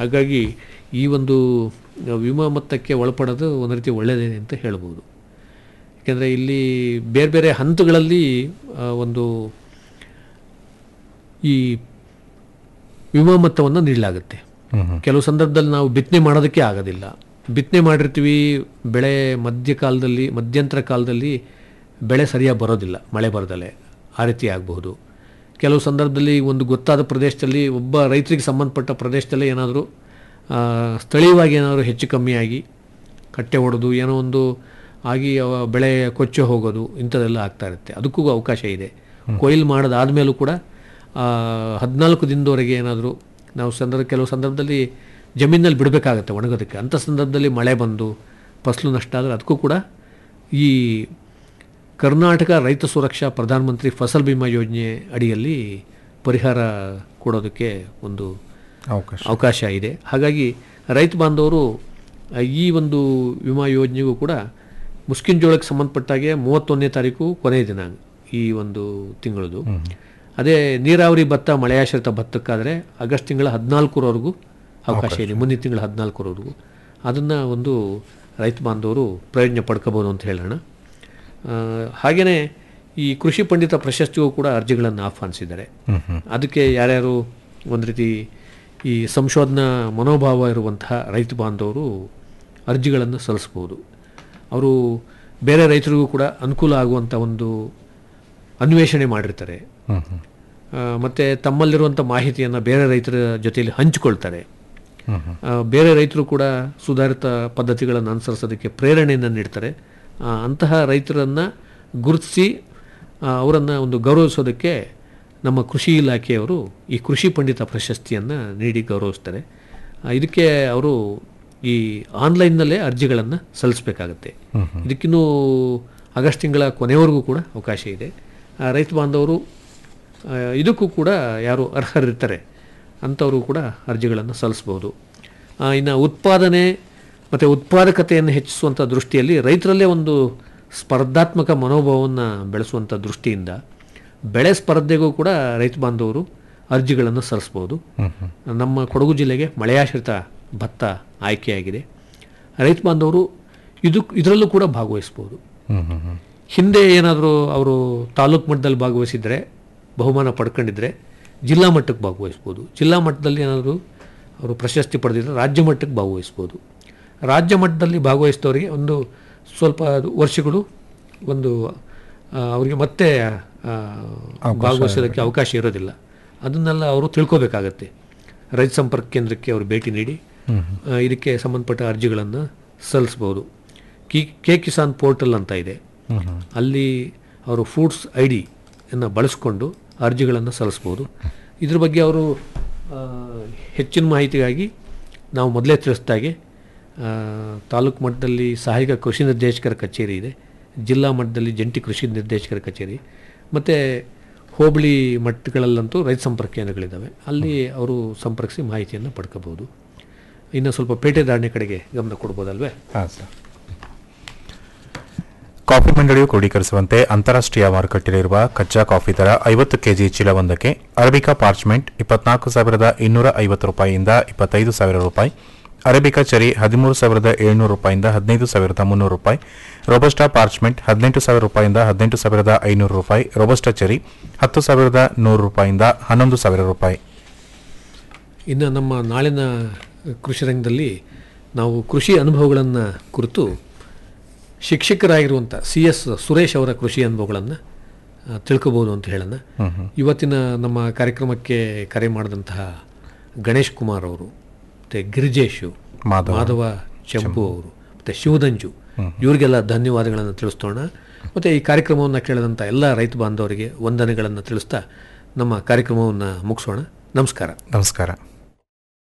ಹಾಗಾಗಿ ಈ ಒಂದು ವಿಮಾ ಮೊತ್ತಕ್ಕೆ ಒಳಪಡೋದು ಒಂದು ರೀತಿ ಒಳ್ಳೆಯದೇ ಅಂತ ಹೇಳ್ಬೋದು ಯಾಕೆಂದರೆ ಇಲ್ಲಿ ಬೇರೆ ಬೇರೆ ಹಂತಗಳಲ್ಲಿ ಆ, ಒಂದು ಈ ವಿಮಾ ಮೊತ್ತವನ್ನು ನೀಡಲಾಗುತ್ತೆ ಕೆಲವು ಸಂದರ್ಭದಲ್ಲಿ ನಾವು ಬಿತ್ತನೆ ಮಾಡೋದಕ್ಕೆ ಆಗೋದಿಲ್ಲ ಬಿತ್ತನೆ ಮಾಡಿರ್ತೀವಿ ಬೆಳೆ ಮಧ್ಯಕಾಲದಲ್ಲಿ ಮಧ್ಯಂತರ ಕಾಲದಲ್ಲಿ ಬೆಳೆ ಸರಿಯಾಗಿ ಬರೋದಿಲ್ಲ ಮಳೆ ಬರದಲ್ಲೇ ಆ ರೀತಿ ಆಗಬಹುದು ಕೆಲವು ಸಂದರ್ಭದಲ್ಲಿ ಒಂದು ಗೊತ್ತಾದ ಪ್ರದೇಶದಲ್ಲಿ ಒಬ್ಬ ರೈತರಿಗೆ ಸಂಬಂಧಪಟ್ಟ ಪ್ರದೇಶದಲ್ಲೇ ಏನಾದರೂ ಸ್ಥಳೀಯವಾಗಿ ಏನಾದರೂ ಹೆಚ್ಚು ಕಮ್ಮಿಯಾಗಿ ಕಟ್ಟೆ ಹೊಡೆದು ಏನೋ ಒಂದು ಆಗಿ ಅವ ಬೆಳೆ ಕೊಚ್ಚೆ ಹೋಗೋದು ಇಂಥದ್ದೆಲ್ಲ ಆಗ್ತಾ ಇರುತ್ತೆ ಅದಕ್ಕೂ ಅವಕಾಶ ಇದೆ ಕೊಯ್ಲು ಮಾಡೋದಾದ್ಮೇಲೂ ಕೂಡ ಹದಿನಾಲ್ಕು ದಿನದವರೆಗೆ ಏನಾದರೂ ನಾವು ಸಂದರ್ಭ ಕೆಲವು ಸಂದರ್ಭದಲ್ಲಿ ಜಮೀನಲ್ಲಿ ಬಿಡಬೇಕಾಗತ್ತೆ ಒಣಗೋದಕ್ಕೆ ಅಂಥ ಸಂದರ್ಭದಲ್ಲಿ ಮಳೆ ಬಂದು ಫಸಲು ನಷ್ಟ ಆದರೆ ಅದಕ್ಕೂ ಕೂಡ ಈ ಕರ್ನಾಟಕ ರೈತ ಸುರಕ್ಷಾ ಪ್ರಧಾನಮಂತ್ರಿ ಫಸಲ್ ಬಿಮಾ ಯೋಜನೆ ಅಡಿಯಲ್ಲಿ ಪರಿಹಾರ ಕೊಡೋದಕ್ಕೆ ಒಂದು ಅವಕಾಶ ಅವಕಾಶ ಇದೆ ಹಾಗಾಗಿ ರೈತ ಬಾಂಧವರು ಆ, ಈ ಒಂದು ವಿಮಾ ಯೋಜನೆಗೂ ಕೂಡ ಮುಸ್ಕಿನ್ ಜೋಳಕ್ಕೆ ಸಂಬಂಧಪಟ್ಟಾಗೆ ಮೂವತ್ತೊಂದನೇ ತಾರೀಕು ಕೊನೆಯ ದಿನ ಈ ಒಂದು ತಿಂಗಳದು ಅದೇ ನೀರಾವರಿ ಭತ್ತ ಮಳೆಯಾಶ್ರಿತ ಭತ್ತಕ್ಕಾದರೆ ಆಗಸ್ಟ್ ತಿಂಗಳ ಹದಿನಾಲ್ಕರವರೆಗೂ ಅವಕಾಶ ಇದೆ ಮುಂದಿನ ತಿಂಗಳ ಹದಿನಾಲ್ಕರವರೆಗೂ ಅದನ್ನು ಒಂದು ರೈತ ಬಾಂಧವರು ಪ್ರಯೋಜನ ಪಡ್ಕೋಬೋದು ಅಂತ ಹೇಳೋಣ ಹಾಗೆಯೇ ಈ ಕೃಷಿ ಪಂಡಿತ ಪ್ರಶಸ್ತಿಗೂ ಕೂಡ ಅರ್ಜಿಗಳನ್ನು ಆಹ್ವಾನಿಸಿದ್ದಾರೆ ಅದಕ್ಕೆ ಯಾರ್ಯಾರು ಒಂದು ರೀತಿ ಈ ಸಂಶೋಧನಾ ಮನೋಭಾವ ಇರುವಂತಹ ರೈತ ಬಾಂಧವರು ಅರ್ಜಿಗಳನ್ನು ಸಲ್ಲಿಸ್ಬೋದು ಅವರು ಬೇರೆ ರೈತರಿಗೂ ಕೂಡ ಅನುಕೂಲ ಆಗುವಂಥ ಒಂದು ಅನ್ವೇಷಣೆ ಮಾಡಿರ್ತಾರೆ ಆ, ಮತ್ತೆ ತಮ್ಮಲ್ಲಿರುವಂಥ ಮಾಹಿತಿಯನ್ನು ಬೇರೆ ರೈತರ ಜೊತೆಯಲ್ಲಿ ಹಂಚಿಕೊಳ್ತಾರೆ ಆ, ಬೇರೆ ರೈತರು ಕೂಡ ಸುಧಾರಿತ ಪದ್ಧತಿಗಳನ್ನು ಅನುಸರಿಸೋದಕ್ಕೆ ಪ್ರೇರಣೆಯನ್ನು ನೀಡ್ತಾರೆ ಆ, ಅಂತಹ ರೈತರನ್ನು ಗುರುತಿಸಿ ಅವರನ್ನು ಒಂದು ಗೌರವಿಸೋದಕ್ಕೆ ನಮ್ಮ ಕೃಷಿ ಇಲಾಖೆಯವರು ಈ ಕೃಷಿ ಪಂಡಿತ ಪ್ರಶಸ್ತಿಯನ್ನು ನೀಡಿ ಗೌರವಿಸ್ತಾರೆ ಆ, ಇದಕ್ಕೆ ಅವರು ಈ ಆನ್ಲೈನ್ನಲ್ಲೇ ಅರ್ಜಿಗಳನ್ನು ಸಲ್ಲಿಸಬೇಕಾಗತ್ತೆ ಇದಕ್ಕಿನ್ನೂ ಆಗಸ್ಟ್ ತಿಂಗಳ ಕೊನೆವರೆಗೂ ಕೂಡ ಅವಕಾಶ ಇದೆ ಆ, ರೈತ ಬಾಂಧವರು ಆ, ಇದಕ್ಕೂ ಕೂಡ ಯಾರು ಅರ್ಹರಿರ್ತಾರೆ ಅಂಥವರು ಕೂಡ ಅರ್ಜಿಗಳನ್ನು ಸಲ್ಲಿಸ್ಬೋದು ಆ, ಇನ್ನು ಉತ್ಪಾದನೆ ಮತ್ತು ಉತ್ಪಾದಕತೆಯನ್ನು ಹೆಚ್ಚಿಸುವಂಥ ದೃಷ್ಟಿಯಲ್ಲಿ ರೈತರಲ್ಲೇ ಒಂದು ಸ್ಪರ್ಧಾತ್ಮಕ ಮನೋಭಾವವನ್ನು ಬೆಳೆಸುವಂಥ ದೃಷ್ಟಿಯಿಂದ ಬೆಳೆ ಸ್ಪರ್ಧೆಗೂ ಕೂಡ ರೈತ ಬಾಂಧವರು ಅರ್ಜಿಗಳನ್ನು ಸಲ್ಲಿಸ್ಬೋದು ನಮ್ಮ ಕೊಡಗು ಜಿಲ್ಲೆಗೆ ಮಳೆಯಾಶ್ರಿತ ಭತ್ತ ಆಯ್ಕೆಯಾಗಿದೆ ರೈತ ಬಾಂಧವರು ಇದು ಇದರಲ್ಲೂ ಕೂಡ ಭಾಗವಹಿಸ್ಬೋದು ಹಿಂದೆ ಏನಾದರೂ ಅವರು ತಾಲೂಕು ಮಟ್ಟದಲ್ಲಿ ಭಾಗವಹಿಸಿದರೆ ಬಹುಮಾನ ಪಡ್ಕೊಂಡಿದ್ರೆ ಜಿಲ್ಲಾ ಮಟ್ಟಕ್ಕೆ ಭಾಗವಹಿಸ್ಬೋದು ಜಿಲ್ಲಾ ಮಟ್ಟದಲ್ಲಿ ಏನಾದರೂ ಅವರು ಪ್ರಶಸ್ತಿ ಪಡೆದಿದ್ರೆ ರಾಜ್ಯ ಮಟ್ಟಕ್ಕೆ ಭಾಗವಹಿಸ್ಬೋದು ರಾಜ್ಯ ಮಟ್ಟದಲ್ಲಿ ಭಾಗವಹಿಸಿದವರಿಗೆ ಒಂದು ಸ್ವಲ್ಪ ವರ್ಷಗಳು ಒಂದು ಆ, ಅವರಿಗೆ ಮತ್ತೆ ಆ, ಭಾಗವಹಿಸೋದಕ್ಕೆ ಅವಕಾಶ ಇರೋದಿಲ್ಲ ಅದನ್ನೆಲ್ಲ ಅವರು ತಿಳ್ಕೊಬೇಕಾಗತ್ತೆ ರೈತ ಸಂಪರ್ಕ ಕೇಂದ್ರಕ್ಕೆ ಅವರು ಭೇಟಿ ನೀಡಿ ಆ, ಇದಕ್ಕೆ ಸಂಬಂಧಪಟ್ಟ ಅರ್ಜಿಗಳನ್ನು ಸಲ್ಲಿಸ್ಬೋದು ಕಿ ಕೆ ಕಿಸಾನ್ ಪೋರ್ಟಲ್ ಅಂತ ಇದೆ ಅಲ್ಲಿ ಅವರು ಫೂಡ್ಸ್ ಐ ಡಿಯನ್ನು ಬಳಸ್ಕೊಂಡು ಅರ್ಜಿಗಳನ್ನು ಸಲ್ಲಿಸ್ಬೋದು ಇದ್ರ ಬಗ್ಗೆ ಅವರು ಆ, ಹೆಚ್ಚಿನ ಮಾಹಿತಿಗಾಗಿ ನಾವು ಮೊದಲೇ ತಿಳಿಸ್ದಾಗೆ ಆ, ತಾಲೂಕು ಮಟ್ಟದಲ್ಲಿ ಸಹಾಯಕ ಕೃಷಿ ನಿರ್ದೇಶಕರ ಕಚೇರಿ ಇದೆ ಜಿಲ್ಲಾ ಮಟ್ಟದಲ್ಲಿ ಜಂಟಿ ಕೃಷಿ ನಿರ್ದೇಶಕರ ಕಚೇರಿ ಮತ್ತು ಹೋಬಳಿ ಮಟ್ಟಗಳಲ್ಲಂತೂ ರೈತ ಸಂಪರ್ಕ ಕೇಂದ್ರಗಳಿದ್ದಾವೆ ಅಲ್ಲಿ ಅವರು ಸಂಪರ್ಕಿಸಿ ಮಾಹಿತಿಯನ್ನು ಪಡ್ಕೋಬೋದು ಇನ್ನು ಸ್ವಲ್ಪ ಪೇಟೆ ಧಾರಣೆ ಕಡೆಗೆ ಗಮನ ಕೊಡ್ಬೋದಲ್ವೇ ಹಾಂ ಸರ್ ಕಾಫಿ ಮಂಡಳಿಯು ಕ್ರೋಢೀಕರಿಸುವಂತೆ ಅಂತಾರಾಷ್ಟ್ರೀಯ ಮಾರುಕಟ್ಟೆಯಲ್ಲಿರುವ ಕಚ್ಚಾ ಕಾಫಿ ದರ ಐವತ್ತು ಕೆಜಿ ಚೀಲವೊಂದಕ್ಕೆ ಅರಬಿಕಾ ಪಾರ್ಚ್ಮೆಂಟ್ ಇಪ್ಪತ್ನಾಲ್ಕು ಸಾವಿರದ ಇನ್ನೂರ ಐವತ್ತು ರೂಪಾಯಿಯಿಂದ ಇಪ್ಪತ್ತೈದು ಸಾವಿರ ರೂಪಾಯಿ ಅರೇಬಿಕಾ ಚರಿ ಹದಿಮೂರು ಸಾವಿರದ ಏಳ್ನೂರು ರೂಪಾಯಿಂದ ಹದಿನೈದು ಸಾವಿರದ ಮುನ್ನೂರು ರೂಪಾಯಿ ರೋಬಸ್ಟಾ ಪಾರ್ಚ್ಮೆಂಟ್ ಹದಿನೆಂಟು ಸಾವಿರ ರೂಪಾಯಿಂದ ಹದಿನೆಂಟು ಸಾವಿರದ ಐನೂರು ರೂಪಾಯಿ ರೋಬಸ್ಟಾ ಚರಿ ಹತ್ತು ಸಾವಿರದ ನೂರು ರೂಪಾಯಿಂದ ಹನ್ನೊಂದು ಸಾವಿರ ರೂಪಾಯಿ ಇನ್ನು ನಮ್ಮ ನಾಳಿನ ಕೃಷಿ ರಂಗದಲ್ಲಿ ನಾವು ಕೃಷಿ ಅನುಭವಗಳನ್ನು ಕುರಿತು ಶಿಕ್ಷಕರಾಗಿರುವಂಥ ಸಿ ಎಸ್ ಸುರೇಶ್ ಅವರ ಕೃಷಿ ಅನುಭವಗಳನ್ನು ಆ, ತಿಳ್ಕೊಬೋದು ಅಂತ ಹೇಳೋಣ ಇವತ್ತಿನ ನಮ್ಮ ಕಾರ್ಯಕ್ರಮಕ್ಕೆ ಕರೆ ಮಾಡಿದಂತಹ ಗಣೇಶ್ ಕುಮಾರ್ ಅವರು ಮತ್ತು ಗಿರಿಜೇಶು ಮಾಧವ. ಮಾಧವ ಚಂಪು ಅವರು ಮತ್ತು ಶಿವದಂಜು ಇವರಿಗೆಲ್ಲ ಧನ್ಯವಾದಗಳನ್ನು ತಿಳಿಸ್ತೋಣ ಮತ್ತು ಈ ಕಾರ್ಯಕ್ರಮವನ್ನು ಕೇಳಿದಂಥ ಎಲ್ಲ ರೈತ ಬಾಂಧವರಿಗೆ ವಂದನೆಗಳನ್ನು ತಿಳಿಸ್ತಾ ನಮ್ಮ ಕಾರ್ಯಕ್ರಮವನ್ನು ಮುಗಿಸೋಣ ನಮಸ್ಕಾರ ನಮಸ್ಕಾರ